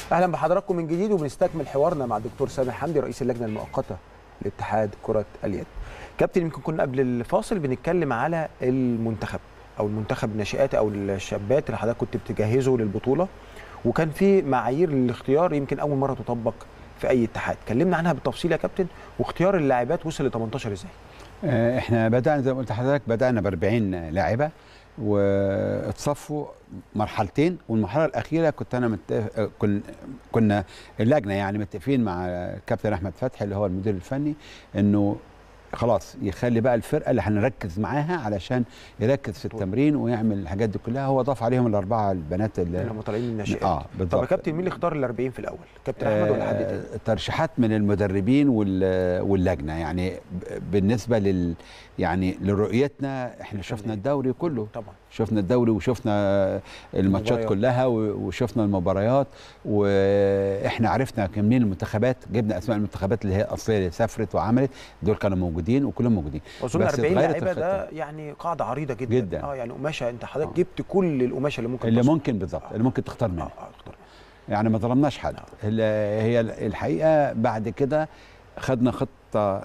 اهلا بحضراتكم من جديد وبنستكمل حوارنا مع الدكتور سامح حمدي رئيس اللجنه المؤقته لاتحاد كره اليد. كابتن يمكن كنا قبل الفاصل بنتكلم على المنتخب او المنتخب الناشئات او الشابات اللي حضرتك كنت بتجهزه للبطوله وكان في معايير للاختيار يمكن اول مره تطبق في اي اتحاد، كلمنا عنها بالتفصيل يا كابتن واختيار اللاعبات وصل ل 18 ازاي؟ آه، احنا بدانا زي ما قلت لحضرتك بدانا ب 40 لاعبه واتصفوا مرحلتين والمرحله الاخيره كنت انا متفق كن كنا اللجنه يعني متفقين مع الكابتن احمد فتحي اللي هو المدير الفني انه خلاص يخلي بقى الفرقه اللي هنركز معاها علشان يركز في التمرين ويعمل الحاجات دي كلها هو ضاف عليهم الاربعه البنات اللي اللي هم طالعين من الناشئات اه بالظبط طب يا كابتن مين اللي اختار ال 40 في الاول؟ كابتن احمد ولا حد تاني؟ آه، ترشيحات من المدربين وال- واللجنه يعني ب- بالنسبه لل يعني لرؤيتنا احنا شفنا الدوري كله طبعا شفنا الدوري وشفنا الماتشات المباريات. كلها و- وشفنا المباريات واحنا عرفنا كان مين المنتخبات جبنا اسماء المنتخبات اللي هي اصليه اللي سافرت وعملت دول كانوا موجودين وكلهم موجودين اظن بس 40 اتغيرت لاعيبه ده الخطة. يعني قاعده عريضه جدا جدا. اه يعني قماشه انت حضرتك آه. جبت كل القماشه اللي ممكن اللي تصل. ممكن بالظبط اللي ممكن تختار اه منها اه اختار يعني ما ظلمناش حد ال- هي الحقيقه بعد كده خدنا خطه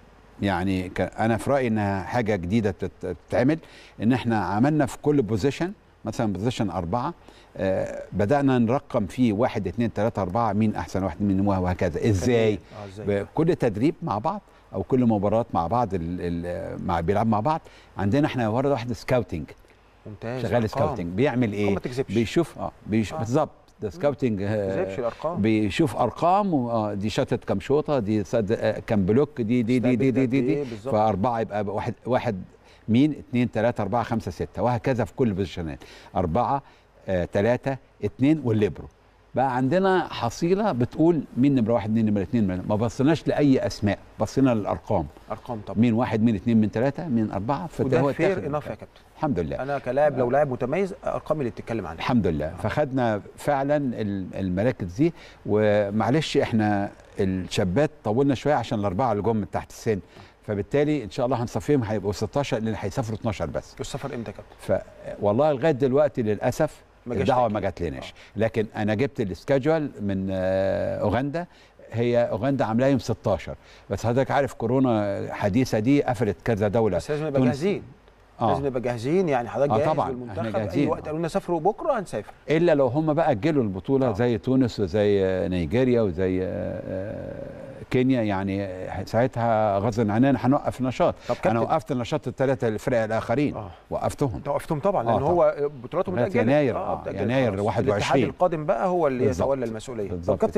يعني ك- انا في رايي انها حاجه جديده تت- تتعمل ان احنا عملنا في كل بوزيشن مثلا بوزيشن اربعه آه بدانا نرقم فيه واحد اثنين ثلاثه اربعه مين احسن واحد مين وهكذا ازاي اه ازاي بكل تدريب مع بعض او كل مباراه مع بعض ال ال مع بيلعب مع بعض عندنا احنا ورده واحد سكاوتنج ممتاز شغال أرقام. سكاوتنج بيعمل أرقام ايه ما تكذبش بيشوف اه بيش... آه. بالظبط ده سكاوتنج ما آه، تكذبش الارقام بيشوف ارقام و- آه، دي شاطت كام شوطه دي صد... آه، كام بلوك دي دي دي دي دي دي, دي. بالظبط. فاربعه يبقى واحد واحد مين اثنين ثلاثه اربعه خمسه سته وهكذا في كل بوزيشنات اربعه ثلاثه اثنين والليبرو بقى عندنا حصيله بتقول مين نمره واحد مين نمره اثنين ما بصيناش لاي اسماء بصينا للارقام ارقام طبعا مين واحد مين اثنين مين ثلاثه مين اربعه وده فهو فير اتاخد اناف يا كابتن الحمد لله انا كلاعب لو لاعب متميز ارقام اللي بتتكلم عنها الحمد لله فخدنا فعلا ال- المراكز دي ومعلش احنا الشابات طولنا شويه عشان الاربعه اللي جم من تحت السن فبالتالي ان شاء الله هنصفيهم هيبقوا 16 لان هيسافروا 12 بس والسفر امتى يا كابتن؟ فوالله لغايه دلوقتي للاسف ما جاش الدعوه تأكيد. ما جاتلناش لكن انا جبت السكادجوال من آه، اوغندا هي اوغندا عاملاها يوم 16 بس حضرتك عارف كورونا حديثه دي قفلت كذا دوله بس لازم نبقى تونس. جاهزين آه. لازم نبقى جاهزين يعني حضرتك آه جاهز طبعاً، بالمنتخب إحنا اي جاهزين. وقت قالوا لنا سافروا بكره هنسافر الا لو هم بقى اجلوا البطوله آه. آه. زي تونس وزي آه، نيجيريا وزي آه، آه، كينيا يعني آه، ساعتها غصب عننا هنوقف النشاط طب انا كابتن وقفت النشاط الثلاثه الفرق الاخرين آه. وقفتهم انت وقفتهم طبعا آه لان طبعاً. هو بطولاته لغاية متاجله يناير، آه، بتأجل يناير خلاص. 21. الاتحاد القادم بقى هو اللي بالظبط. يتولى المسؤوليه طب بالظبط كابتن